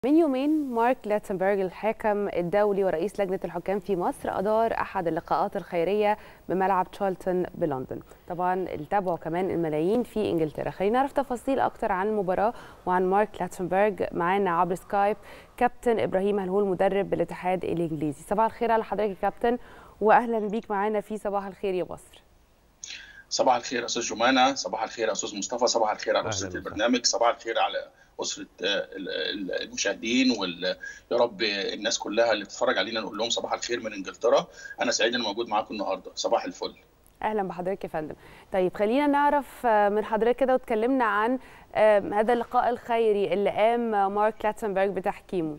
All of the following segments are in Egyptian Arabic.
من يومين مارك لاتنبرج الحاكم الدولي ورئيس لجنة الحكام في مصر أدار أحد اللقاءات الخيرية بملعب تشارلتون بلندن طبعا اللي تابعوا كمان الملايين في إنجلترا خلينا نعرف تفاصيل أكتر عن المباراة وعن مارك لاتنبرج معانا عبر سكايب كابتن إبراهيم هلهول مدرب بالاتحاد الإنجليزي صباح الخير على حضرتك يا كابتن وأهلا بيك معانا في صباح الخير يا مصر صباح الخير يا استاذ جمانه صباح الخير يا استاذ مصطفى صباح الخير على اسره البرنامج صباح الخير على اسره المشاهدين ويا رب الناس كلها اللي بتتفرج علينا نقول لهم صباح الخير من انجلترا انا سعيد اني موجود معاكم النهارده صباح الفل اهلا بحضرتك يا فندم طيب خلينا نعرف من حضرتك كده وتكلمنا عن هذا اللقاء الخيري اللي قام مارك لاتنبرج بتحكيمه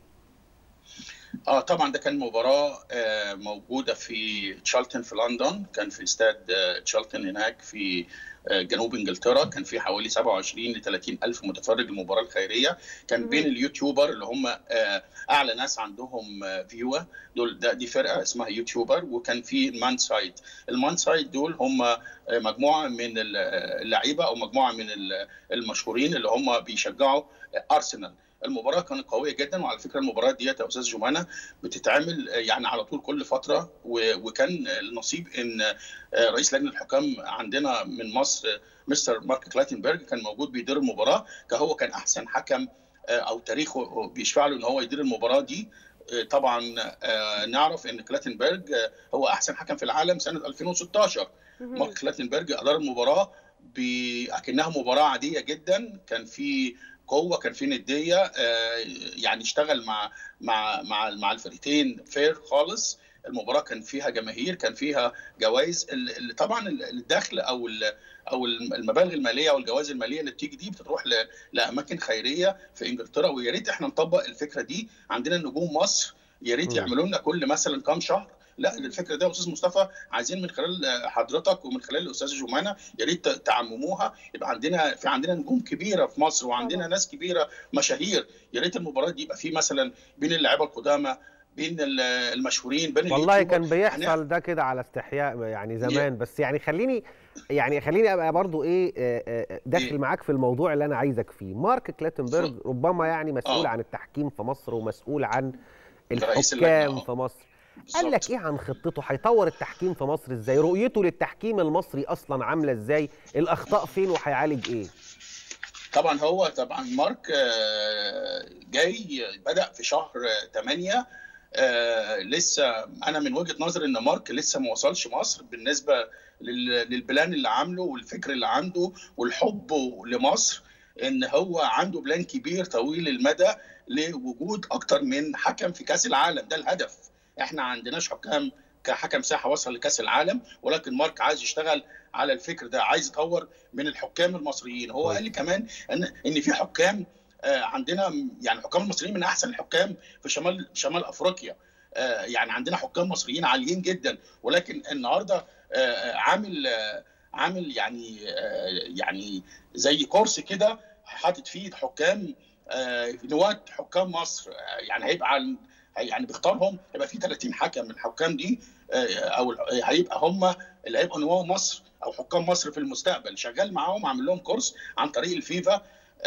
اه طبعا ده كان مباراه آه موجوده في تشالتون في لندن كان في استاد آه تشالتون هناك في آه جنوب انجلترا كان في حوالي 27 ل 30 الف متفرج المباراه الخيريه كان بين اليوتيوبر اللي هم اعلى ناس عندهم فيوا دول ده دي فرقه اسمها يوتيوبر وكان في المان سايد المان سايد دول هم مجموعه من اللعيبه او مجموعه من المشهورين اللي هم بيشجعوا ارسنال المباراه كانت قويه جدا وعلى فكره المباراه ديت يا استاذ جمانه بتتعمل يعني على طول كل فتره وكان النصيب ان رئيس لجنه الحكام عندنا من مصر مستر مارك كلاتنبرج كان موجود بيدير المباراه كهو كان احسن حكم او تاريخه بيشفع له ان هو يدير المباراه دي طبعا نعرف ان كلاتنبرج هو احسن حكم في العالم سنه 2016 مارك كلاتنبرج ادار المباراه اكنها مباراه عاديه جدا كان في قوه كان في نديه يعني اشتغل مع مع مع مع الفريقين فير خالص المباراه كان فيها جماهير كان فيها جوائز طبعا الدخل او او المبالغ الماليه او الجوائز الماليه اللي بتيجي دي بتروح لاماكن خيريه في انجلترا ويا ريت احنا نطبق الفكره دي عندنا نجوم مصر يا ريت يعملوا لنا كل مثلا كام شهر لا الفكره ده يا استاذ مصطفى عايزين من خلال حضرتك ومن خلال الاستاذ جمانه يا ريت تعمموها يبقى عندنا في عندنا نجوم كبيره في مصر وعندنا ناس كبيره مشاهير يا ريت المباراه دي يبقى في مثلا بين اللعيبه القدامى بين المشهورين بين والله كان بيحصل ده كده على استحياء يعني زمان بس يعني خليني يعني خليني ابقى برضو ايه داخل معاك في الموضوع اللي انا عايزك فيه مارك كلاتنبرج ربما يعني مسؤول عن التحكيم في مصر ومسؤول عن الحكام في مصر قال لك ايه عن خطته هيطور التحكيم في مصر ازاي رؤيته للتحكيم المصري اصلا عامله ازاي الاخطاء فين وهيعالج ايه طبعا هو طبعا مارك جاي بدا في شهر 8 لسه انا من وجهه نظري ان مارك لسه ما وصلش مصر بالنسبه للبلان اللي عامله والفكر اللي عنده والحب لمصر ان هو عنده بلان كبير طويل المدى لوجود اكتر من حكم في كاس العالم ده الهدف احنا عندناش حكام كحكم ساحه وصل لكاس العالم ولكن مارك عايز يشتغل على الفكر ده عايز يطور من الحكام المصريين هو قال لي كمان ان ان في حكام عندنا يعني الحكام المصريين من احسن الحكام في شمال شمال افريقيا يعني عندنا حكام مصريين عاليين جدا ولكن النهارده عامل عامل يعني يعني زي كورس كده حاطط فيه حكام نواه حكام مصر يعني هيبقى يعني بيختارهم يبقى في 30 حكم من الحكام دي او هيبقى هم اللي هيبقوا نواه مصر او حكام مصر في المستقبل شغال معاهم عامل لهم كورس عن طريق الفيفا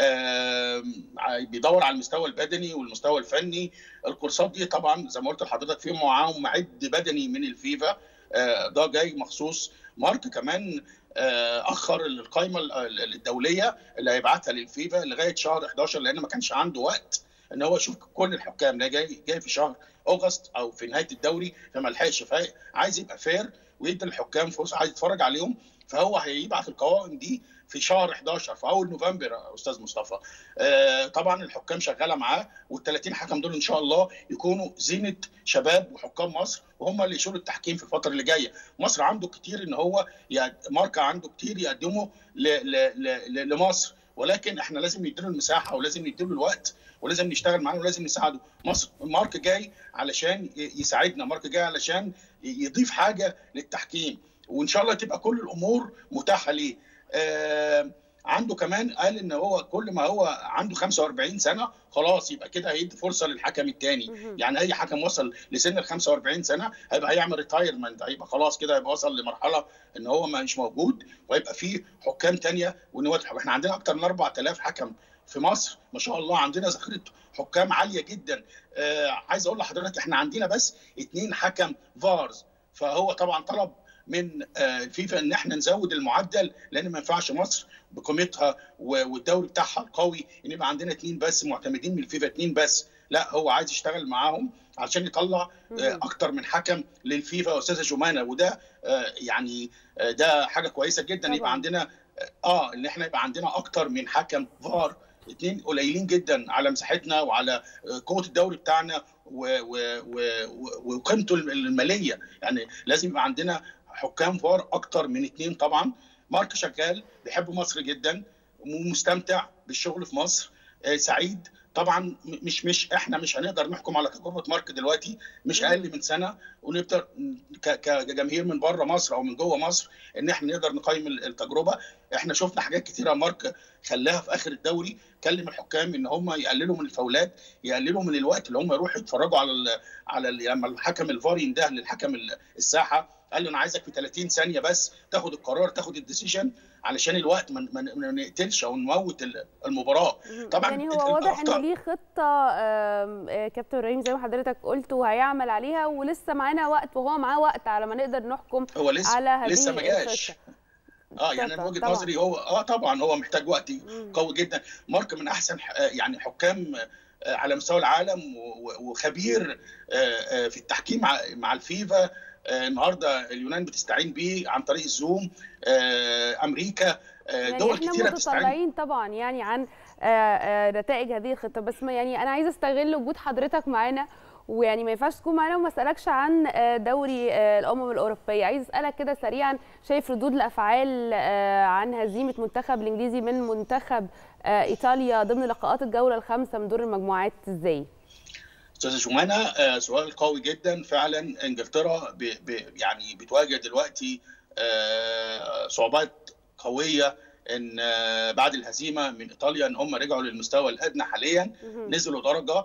بيدور على المستوى البدني والمستوى الفني الكورسات دي طبعا زي ما قلت لحضرتك في معاهم معد بدني من الفيفا ده جاي مخصوص مارك كمان اخر القائمه الدوليه اللي هيبعتها للفيفا لغايه شهر 11 لان ما كانش عنده وقت ان هو يشوف كل الحكام ده جاي جاي في شهر اوغست او في نهايه الدوري فما لحقش عايز يبقى فير ويدي الحكام فرصه عايز يتفرج عليهم فهو هيبعت القوائم دي في شهر 11 في اول نوفمبر يا استاذ مصطفى آه طبعا الحكام شغاله معاه وال30 حكم دول ان شاء الله يكونوا زينه شباب وحكام مصر وهم اللي يشيلوا التحكيم في الفتره اللي جايه مصر عنده كتير ان هو ماركه عنده كتير يقدمه لمصر ولكن احنا لازم نديله المساحه ولازم نديله الوقت ولازم نشتغل معاه ولازم نساعده مصر مارك جاي علشان يساعدنا مارك جاي علشان يضيف حاجه للتحكيم وان شاء الله تبقى كل الامور متاحه ليه آه عنده كمان قال ان هو كل ما هو عنده 45 سنه خلاص يبقى كده هيدي فرصه للحكم الثاني يعني اي حكم وصل لسن ال 45 سنه هيبقى هيعمل ريتايرمنت هيبقى خلاص كده هيبقى وصل لمرحله ان هو مش موجود وهيبقى في حكام ثانيه ونواد احنا عندنا اكثر من 4000 حكم في مصر ما شاء الله عندنا ذخيره حكام عاليه جدا آه عايز اقول لحضرتك احنا عندنا بس اثنين حكم فارز فهو طبعا طلب من الفيفا ان احنا نزود المعدل لان ما ينفعش مصر بقيمتها والدوري بتاعها القوي ان يبقى عندنا اثنين بس معتمدين من الفيفا اثنين بس لا هو عايز يشتغل معاهم عشان يطلع اكتر من حكم للفيفا استاذه جمانه وده يعني ده حاجه كويسه جدا طبعا. يبقى عندنا اه ان احنا يبقى عندنا اكتر من حكم فار اثنين قليلين جدا على مساحتنا وعلى قوه الدوري بتاعنا وقيمته الماليه يعني لازم يبقى عندنا حكام فار اكتر من اثنين طبعا مارك شغال بيحب مصر جدا ومستمتع بالشغل في مصر سعيد طبعا مش مش احنا مش هنقدر نحكم على تجربه مارك دلوقتي مش اقل من سنه ونقدر كجماهير من بره مصر او من جوه مصر ان احنا نقدر نقيم التجربه احنا شفنا حاجات كتيره مارك خلاها في اخر الدوري كلم الحكام ان هم يقللوا من الفاولات يقللوا من الوقت اللي هم يروحوا يتفرجوا على ال على ال لما الحكم الفار ينده للحكم الساحه قال له انا عايزك في 30 ثانيه بس تاخد القرار تاخد الديسيجن علشان الوقت ما ما نقتلش او نموت المباراه طبعا يعني هو واضح انه ليه خطه كابتن ابراهيم زي ما حضرتك قلت وهيعمل عليها ولسه معانا وقت وهو معاه وقت على ما نقدر نحكم هو لسه على هذه لسه ما جاش اه يعني من وجهه نظري هو اه طبعا هو محتاج وقت قوي جدا مارك من احسن يعني حكام على مستوى العالم وخبير في التحكيم مع الفيفا النهارده اليونان بتستعين بيه عن طريق الزوم امريكا دول يعني كتيره بتستعين طبعا يعني عن نتائج هذه الخطه بس يعني انا عايزه استغل وجود حضرتك معانا ويعني ما ينفعش تكون معانا وما اسالكش عن دوري الامم الاوروبيه عايز اسالك كده سريعا شايف ردود الافعال عن هزيمه منتخب الانجليزي من منتخب ايطاليا ضمن لقاءات الجوله الخامسه من دور المجموعات ازاي استاذه جمانه سؤال قوي جدا فعلا انجلترا ب ب يعني بتواجه دلوقتي صعوبات قويه ان بعد الهزيمه من ايطاليا ان هم رجعوا للمستوى الادنى حاليا نزلوا درجه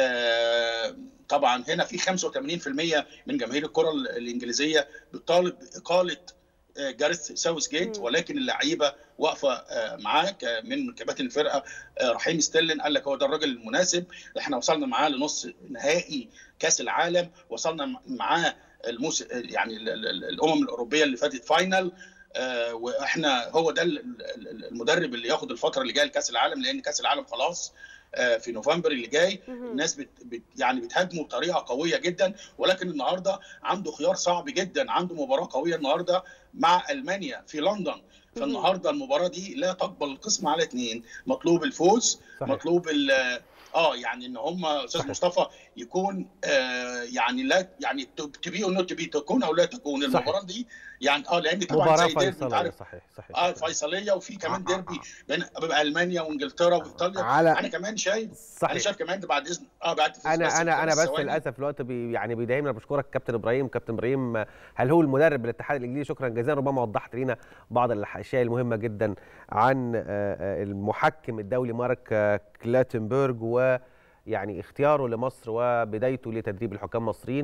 طبعا هنا في 85% من جماهير الكره الانجليزيه بتطالب باقاله جاريث ساوث جيت ولكن اللعيبه واقفه معاه من كباتن الفرقه رحيم ستيرلين قال لك هو ده الراجل المناسب احنا وصلنا معاه لنص نهائي كاس العالم وصلنا معاه الموس يعني الامم الاوروبيه اللي فاتت فاينل واحنا هو ده المدرب اللي ياخد الفتره اللي جايه لكاس العالم لان كاس العالم خلاص في نوفمبر اللي جاي الناس بت بت يعني بتهاجمه بطريقه قويه جدا ولكن النهارده عنده خيار صعب جدا عنده مباراه قويه النهارده مع المانيا في لندن فالنهارده المباراه دي لا تقبل القسم على اثنين مطلوب الفوز صحيح. مطلوب اه يعني ان هم استاذ مصطفى يكون آه يعني لا يعني تبي او نوت تبي تكون او لا تكون المباراه دي يعني اه لان طبعا زي ديربي انت عارف صحيح صحيح اه فيصليه وفي كمان ديربي بين المانيا وانجلترا وايطاليا على انا كمان شايف صحيح. انا شايف كمان بعد اذن اه بعد انا بس انا انا بس للاسف الوقت بي يعني بيداهمنا بشكرك كابتن ابراهيم كابتن ابراهيم هل هو المدرب الاتحاد الانجليزي شكرا جزيلا ربما وضحت لنا بعض الاشياء المهمه جدا عن المحكم الدولي مارك كلاتنبرج و يعني اختياره لمصر وبدايته لتدريب الحكام المصريين